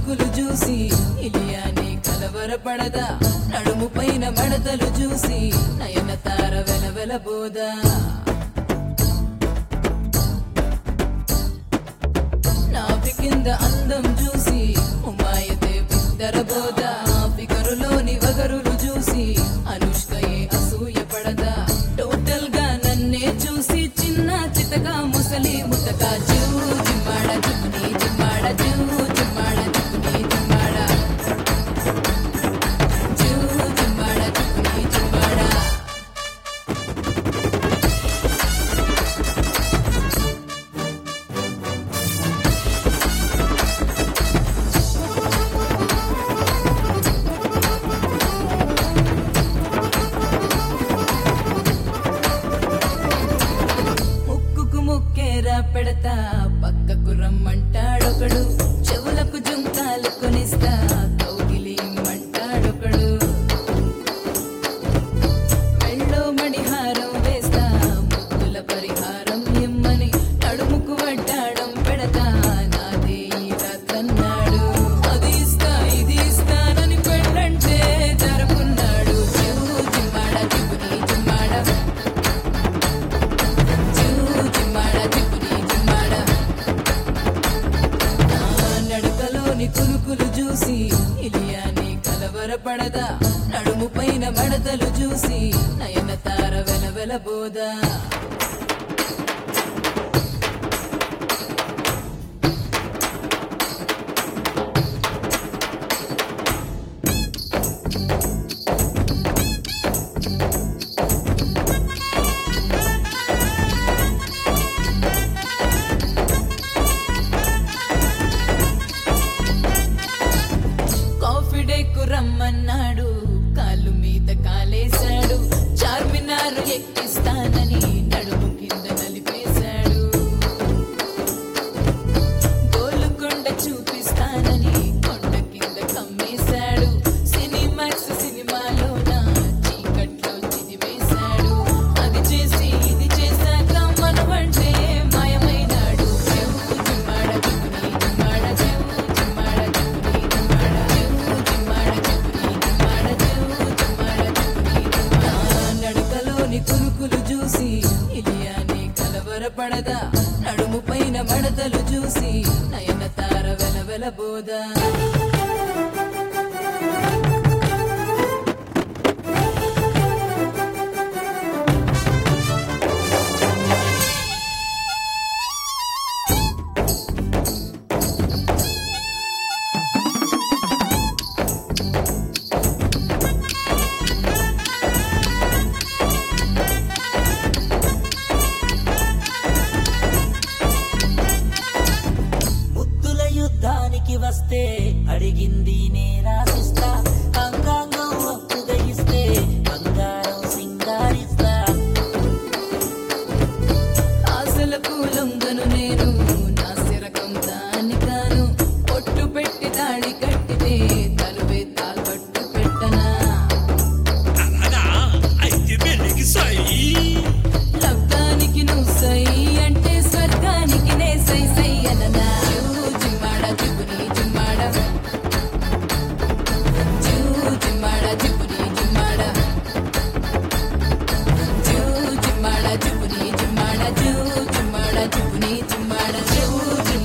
కులుకులు చూసి ఇలియాని కలవరపడదా నడుము పైన మడతలు చూసి నయన తార వెలవెలబోదా నాభి కింద అందం చూసి ఉమాయతే బిద్దరబోదా ఫిగరులోని వగరులు చూసి అనుష్కయే అసూయ పడదా టోటల్ గా నన్నే చూసి చిన్న చితగా ముసలి ముతక జూ జిమ్మాడ జిమ్ని జిమ్మాడ జూ జిమ్మాడ జిమ్ని జిమ్మాడ జూ జిమ్మాడ జిమ్ని జిమ్మాడ ముక్కుకు ముక్కేరా పెడతా పక్కకు రమ్మంటాడొకడు చెవులకు జుంకాలు కొనిస్తా కౌగిలి ఇమ్మంటాడొకడు మెళ్ళో మణిహారం వేస్తా ముద్దుల పరిహారం ఇమ్మని నడుముకు వడ్డాడం పెడతా నాదే ఈ రాత్రన్నాడు అది ఇస్తా ఇది ఇస్తానని పెళ్ళంటే జరుపున్నాడు జిమ్మాడ జిబుని జిమ్మాడ జిమ్మాడ జిబుని జిమ్మాడ నా నడకలోని కులుకులు చూసి ఇలియాని కలవరపడదా నడుము పైన మడతలు చూసి నయన తార వెలవెలబోదా కాఫీ డేకు రమ్మన్నాడు కాలు మీద కాలేశాడు చార్మినారు ఎక్కిస్తానని నడుము కింద నలిపేశాడు గోలుకొండ చూపిస్తానని కొండ కింద కమ్మేశాడు సినిమాక్స్ సినిమాలోన చీకట్లో చిదివేశాడు అది చేసి ఇది చేశాక మనవంటే మాయమైనాడు చెవు జిమ్మాడ జిమ్ముని జిమ్మాడ చెవు జిమ్మాడ జిమ్ముని జిమ్మాడ చెవు జిమ్మాడ జిమ్ముని జిమ్మాడ చెవు జిమ్మాడ జిమ్ముని జిమ్మాడ నడకలోని కురుకులు చూసి ఇలియాని కలవరపడదా నడుము పైన మడతలు చూసి నయన తార వెలవెలబోదా ముద్దుల యుద్ధానికి వస్తే అడిగింది నే రాసిస్తా అంగాంగం ఒప్పుగా ఇస్తే బంగారం సింగారిస్తా ఆశలకు లొంగను నేను నా సిరకం దాని కాను పొట్టు పెట్టి తాళి కట్టితే తలుపే తాకట్టు పెట్టనా అలాగా అయితే పెళ్ళికి సై లబ్ధానికి నువ్వు సై అంటే స్వర్గానికి నే సై సై అననా జూ జిమ్మాడ జిబుని జిమ్మాడ జూ జిమ్మాడ జిబుని జిమ్మాడ జూ జిమ్మాడ జిబుని జిమ్మాడ జూ జిమ్మాడ జిబుని జిమ్మాడ జూ